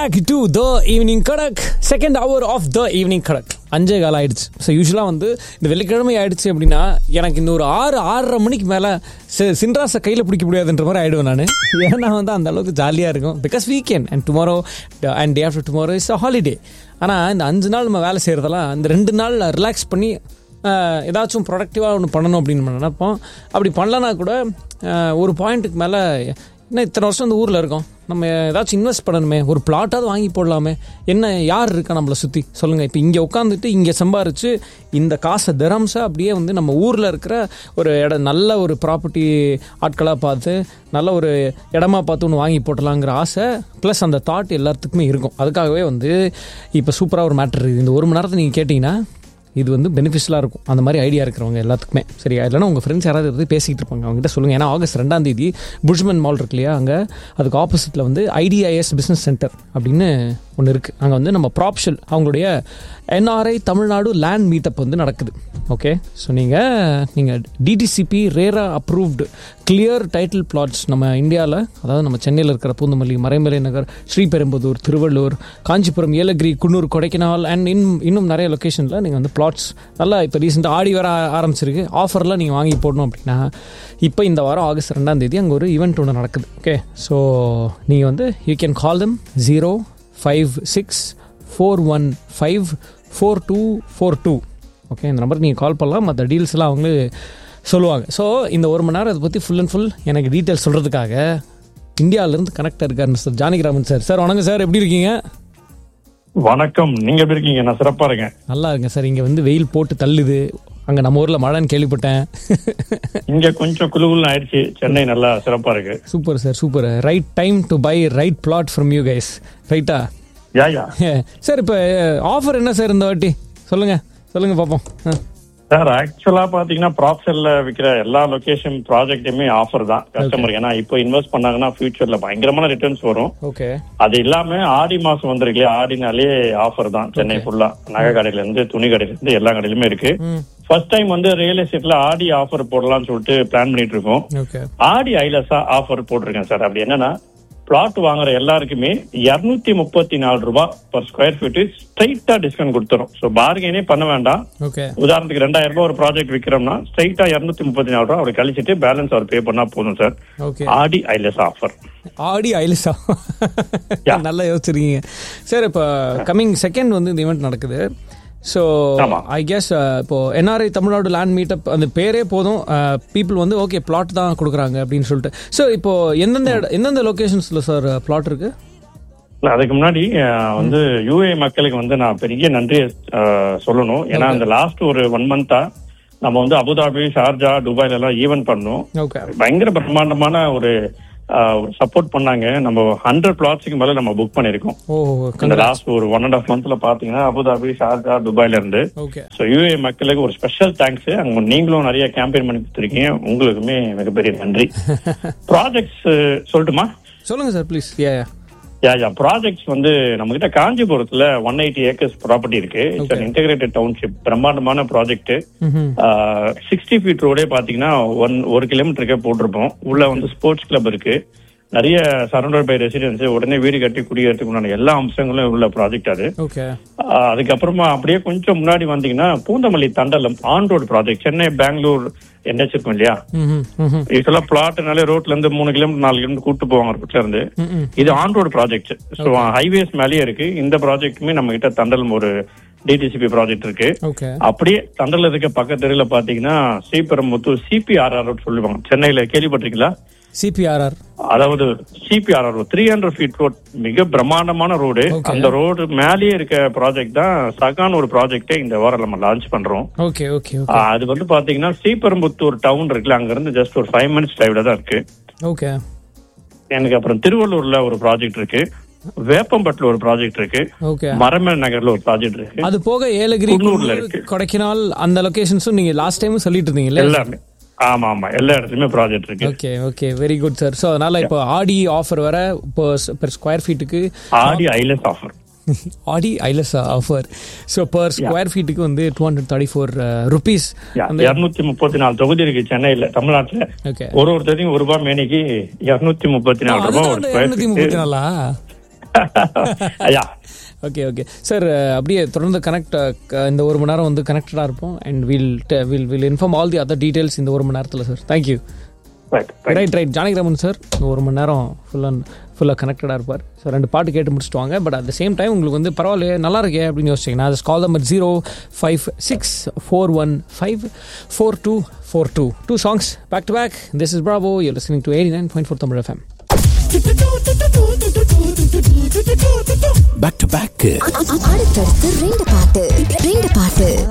Back to the evening கடக் second hour of the evening கடக் அஞ்சே காலம் ஆயிடுச்சு ஸோ யூஸ்வலாக வந்து இந்த வெள்ளிக்கிழமை ஆயிடுச்சு அப்படின்னா எனக்கு இன்னொரு ஆறு ஆறரை மணிக்கு மேலே சின்ராஸை கையில் பிடிக்க முடியாதுன்ற மாதிரி ஆயிடுவேன் நான் ஏன்னா வந்து அந்த அளவுக்கு ஜாலியாக இருக்கும் because weekend and tomorrow and day after tomorrow is a holiday ஆனால் இந்த அஞ்சு நாள் நம்ம வேலை செய்கிறதெல்லாம் அந்த ரெண்டு நாள் ரிலாக்ஸ் பண்ணி ஆஹ், ஏதாச்சும் ப்ரொடக்டிவாக ஒன்று பண்ணணும் அப்படின்னு நம்ம நினைப்போம் அப்படி பண்ணலனா கூட ஆஹ், ஒரு பாயிண்ட்டுக்கு மேலே என்ன இத்தனை வருஷம் இந்த ஊரில் இருக்கோம் நம்ம ஏதாச்சும் இன்வெஸ்ட் பண்ணணுமே ஒரு பிளாட்டாவது வாங்கி போடலாமே என்ன யார் இருக்கா நம்மளை சுற்றி சொல்லுங்கள் இப்போ இங்கே உட்காந்துட்டு இங்கே சம்பாரிச்சு இந்த காசை திரம்ஸை அப்படியே வந்து நம்ம ஊரில் இருக்கிற ஒரு இடம் நல்ல ஒரு ப்ராப்பர்ட்டி ஆட்களாக பார்த்து நல்ல ஒரு இடமா பார்த்து ஒன்று வாங்கி போட்டலாங்கிற ஆசை ப்ளஸ் அந்த தாட் எல்லாத்துக்குமே இருக்கும் அதுக்காகவே வந்து இப்போ சூப்பராக ஒரு மேட்ரு இருக்குது இந்த ஒரு மணி நேரத்தை நீங்கள் கேட்டிங்கன்னா இது வந்து பெனிஃபிஷியலாக இருக்கும் அந்த மாதிரி ஐடியா இருக்கிறவங்க எல்லாத்துக்குமே சரியா இல்லைனா உங்கள் ஃப்ரெண்ட்ஸ் யாராவது இருந்து பேசிக்கிட்டு இருப்பாங்க அவங்ககிட்ட சொல்லுங்கள் ஏன்னா ஆகஸ்ட் ரெண்டாம் தேதி புஷ்மன் மால் இருக்கு இல்லையா அங்கே அதுக்கு ஆப்போசிட்டில் வந்து ஐடிஐஎஸ் பிஸ்னஸ் சென்டர் அப்படின்னு ஒன்று இருக்குது அங்கே வந்து நம்ம ப்ராப்ஷல் அவங்களுடைய என்ஆர்ஐ தமிழ்நாடு லேண்ட் மீட்டப் வந்து நடக்குது ஓகே ஸோ நீங்கள் நீங்கள் டிடிசிபி ரேரா அப்ரூவ்டு கிளியர் டைட்டில் பிளாட்ஸ் நம்ம இந்தியாவில் அதாவது நம்ம சென்னையில் இருக்கிற பூந்தமல்லி மறைமலை நகர் ஸ்ரீபெரும்புதூர் திருவள்ளூர் காஞ்சிபுரம் ஏலகிரி குன்னூர் கொடைக்கானல் அண்ட் இன்னும் இன்னும் நிறைய லொக்கேஷனில் நீங்கள் வந்து பிளாட்ஸ் நல்லா இப்போ ரீசெண்டாக ஆடி வர ஆ- ஆரம்பிச்சிருக்கு ஆஃபரில் நீங்கள் வாங்கி போடணும் அப்படின்னா இப்போ இந்த வாரம் ஆகஸ்ட் ரெண்டாம் தேதி அங்கே ஒரு ஈவெண்ட் ஒன்று நடக்குது ஓகே ஸோ நீங்கள் வந்து you can call them zero five six four one five four two four two okay இந்த நம்பருக்கு நீங்கள் கால் பண்ணலாம் மற்ற டீல்ஸ்லாம் அவங்களே சொல்லுவாங்க ஸோ இந்த ஒரு மணி நேரம் அதை பற்றி ஃபுல் அண்ட் ஃபுல் எனக்கு டீட்டெயில் சொல்கிறதுக்காக இந்தியாவிலேருந்து கனெக்டாக இருக்கார் மிஸ்டர் ஜானகிராமன் சார் சார் வணக்கம் சார் எப்படி இருக்கீங்க வணக்கம் நீங்க எப்படி இருக்கீங்க நான் சிறப்பா இருக்கேன் நல்லா இருக்கேன் சார் இங்கே வந்து வெயில் போட்டு தள்ளுது அங்கே நம்ம ஊரில் மழைன்னு கேள்விப்பட்டேன் இங்க கொஞ்சம் குழுகுல் ஆயிடுச்சு சென்னை நல்லா சிறப்பா இருக்கு super sir super right time to buy right plot from you guys ரைட்டா யா யா சார் இப்போ ஆஃபர் என்ன சார் இந்த வாட்டி சொல்லுங்கள் சொல்லுங்கள் பார்ப்போம் ஆ சார் ஆக்சுவலா பாத்தீங்கன்னா ப்ராப்ஷல்ல விக்கிற எல்லா லொகேஷன் ப்ராஜெக்ட்டுமே ஆஃபர் தான் கஸ்டமர் ஏன்னா இப்போ இன்வெஸ்ட் பண்ணாங்கன்னா ஃபியூச்சர்ல பயங்கரமான ரிட்டர்ன்ஸ் வரும் ஓகே அது இல்லாம ஆடி மாசம் வந்திருக்கு இல்லையா ஆடினாலே ஆஃபர் தான் சென்னை ஃபுல்லா நகை கடையில இருந்து துணி கடையில இருந்து எல்லா கடையிலுமே இருக்கு ம் ஃபர்ஸ்ட் டைம் வந்து ரியல் எஸ்டேட்ல ஆடி ஆஃபர் போடலாம்னு சொல்லிட்டு பிளான் பண்ணிட்டு இருக்கோம் ஓகே ஆடி ஐலஸா ஆஃபர் போட்டிருக்கேன் சார் அப்படி என்னன்னா பிளாட் வாங்குற எல்லாருக்குமே 234 முப்பத்தி நாலு ரூபாய் பர் ஸ்கொயர் ஃபீட் ஸ்ட்ரைட்டா டிஸ்கவுண்ட் கொடுத்துரும் ஸோ பார்கெனே பண்ண வேண்டாம் ஓகே உதாரணத்துக்கு ரெண்டாயிரம் ரூபாய் ஒரு ப்ராஜெக்ட் விற்கிறோம்னா ஸ்ட்ரைட்டா 234 முப்பத்தி நாலு ரூபாய் அவர் கழிச்சிட்டு பேலன்ஸ் அவர் பே பண்ணா போதும் சார் ஓகே ஆடி ஐலஸ் ஆஃபர் ஆடி ஐலிசா Yeah. நல்லா யோசிச்சிருக்கீங்க சார் இப்போ கம்மிங் செகண்ட் வந்து இந்த ஈவெண்ட் நடக்குது ஸோ ஆமா. ஐ கெஸ் இப்போ என்ஆர்ஐ தமிழ்நாடு லேண்ட் மீட்டப் அந்த பேரே போதும் பீப்புள் வந்து ஓகே பிளாட் தான் கொடுக்குறாங்க அப்படின்னு சொல்லிட்டு ஸோ இப்போ எந்தெந்த இட- எந்தெந்த லொக்கேஷன்ஸில் சார் பிளாட் இருக்கு இல்ல, அதுக்கு முன்னாடி அஹ், வந்து யூஏ மக்களுக்கு வந்து நான் பெரிய நன்றியை அஹ், சொல்லணும் ஏன்னா இந்த லாஸ்ட் ஒரு ஒன் மந்தா நம்ம வந்து அபுதாபி ஷார்ஜா துபாய்ல எல்லாம் ஈவென்ட் பண்ணோம் ஓகே பயங்கர பிரம்மாண்டமான ஒரு சப்போர்ட் பண்ணாங்க நம்ம ஹண்ட்ரட் பிளாட்ஸுக்கு மேல நம்ம புக் பண்ணிருக்கோம் ஓ இந்த லாஸ்ட் ஒரு ஒன் அண்ட் ஆஃப் மந்த்ல பாத்தீங்கன்னா அபுதாபி ஷார்ஜா துபாய்ல இருந்து ஓகே ஸோ யூஏ மக்களுக்கு ஒரு ஸ்பெஷல் தேங்க்ஸ் அங்க நீங்களும் நிறைய கேம்பெயின் பண்ணி கொடுத்துருக்கீங்க உங்களுக்குமே மிகப்பெரிய நன்றி ப்ராஜெக்ட்ஸ் சொல்லட்டுமா சொல்லுங்க சார் ப்ளீஸ் ஏ யா யா ப்ராஜெக்ட்ஸ் வந்து நம்ம கிட்ட காஞ்சிபுரத்துல ஒன் எயிட்டி ஏக்கர்ஸ் ப்ராப்பர்ட்டி இருக்கு இட்ஸ் Okay. இன்டகிரேட்டட் டவுன்ஷிப் பிரம்மாண்டமான ப்ராஜெக்ட் ம் சிக்ஸ்டி ஃபீட் ரோடே பாத்தீங்கன்னா ஒன் ஒரு கிலோமீட்டருக்கே போட்டிருப்போம் உள்ள வந்து ஸ்போர்ட்ஸ் கிளப் இருக்கு நிறைய சரௌண்டட் பை ரெசிடென்ஸ் உடனே வீடு கட்டி குடியேறதுக்கு உண்டான எல்லா அம்சங்களும் உள்ள ப்ராஜெக்ட் அது ஓகே ஆஹ் அதுக்கப்புறமா அப்படியே கொஞ்சம் முன்னாடி வந்தீங்கன்னா Poonamallee Thandalam on road project Chennai Bangalore NH இருக்கும் இல்லையா ம் ம் யூஸ்வலா பிளாட்னாலே ரோட்ல இருந்து மூணு கிலோமீட்டர் நாலு கிலோமீட்டர் கூட்டு போவாங்க ரோட்ல இருந்து ம் இது on road project so highways மேலேயே இருக்கு இந்த ப்ராஜெக்ட்டுமே நம்ம கிட்ட தண்டலம் ஒரு டிடிசிபி ப்ராஜெக்ட் இருக்கு ஓகே அப்படியே தண்டல இருக்க பக்கத்து தெருவில் பாத்தீங்கன்னா ஸ்ரீபெரும்புத்தூர் சிபிஆர்ஆர் ரோட் சொல்லுவாங்க சென்னையில கேள்விப்பட்டிருக்கீங்களா சிபிஆர்ஆர் அதாவது CPRR three hundred feet road மிக பிரம்மாண்டமான ரோடு Okay. அந்த ரோடு மேலேயே இருக்க ப்ராஜெக்ட் தான் சகான் ஒரு ப்ராஜெக்டே இந்த வாரம் நம்ம லான்ச் பண்றோம் ஓகே ஓகே ஓகே ஆஹ் அது வந்து பாத்தீங்கன்னா ஸ்ரீபெரும்புத்தூர் டவுன் இருக்குல்ல அங்க இருந்து ஜஸ்ட் ஒரு ஃபைவ் மினிட்ஸ் டிரைவ்ல தான் இருக்கு ஓகே எனக்கு அப்புறம் திருவள்ளூர்ல ஒரு ப்ராஜெக்ட் இருக்கு வேப்பம்பட்டுல ஒரு ப்ராஜெக்ட் இருக்கு ஓகே மரமேல் நகர்ல ஒரு ப்ராஜெக்ட் இருக்கு அது போக ஏலகிரி குன்னூர்ல குன்னூர், இருக்கு. கொடைக்கானல் அந்த லொகேஷன்ஸும் நீங்க லாஸ்ட் டைம் சொல்லிட்டு இருந்தீங்கல்ல எல்லாமே ஆமா ஆமா எல்லா இடத்துலயுமே ப்ராஜெக்ட் இருக்கு okay okay very good sir so அதனால இப்போ ஆடி ஆஃபர் வர இப்போ பெர் ஸ்கொயர் ஃபீட்டுக்கு ஆடி ஐலஸ் ஆஃபர் ஆடி ஐலஸ் ஆஃபர் ஸோ பர் ஸ்கொயர் ஃபீட்டுக்கு வந்து two hundred thirty four rupees இருநூத்தி முப்பத்தி நாலு தொகுதி இருக்கு சென்னையில தமிழ்நாட்டுல ஓகே ஒரு ஒருத்தரையும் ஒரு ரூபாய் மேனிக்கு இருநூத்தி முப்பத்தி நாலு ரூபாய் ஒரு ஸ்கொயர் இரநூத்தி முப்பத்தி நாலா ஐயா ஓகே ஓகே சார் அப்படியே தொடர்ந்து கனெக்ட் இந்த ஒரு மணி நேரம் வந்து கனெக்டடாக இருப்போம் and will will will inform all the other details இந்த ஒரு மணி நேரத்தில் sir thank you right right right Janakiraman sir இந்த ஒரு மணி நேரம் ஃபுல்லாக ஃபுல்லாக கனெக்டடாக இருப்பார் ஸோ ரெண்டு பாட்டு கேட்டு முடிச்சுட்டு வாங்க but at the same time உங்களுக்கு வந்து பரவாயில்லையே நல்லா இருக்கே அப்படின்னு யோசிச்சிங்கன்னா அது call number zero five six four one five four two four two two songs back to back this is Bravo you listening to eighty nine point four Tamil FM back to back அடுத்தடுத்து ரெண்டு பாட்டு ரெண்டு பாட்டு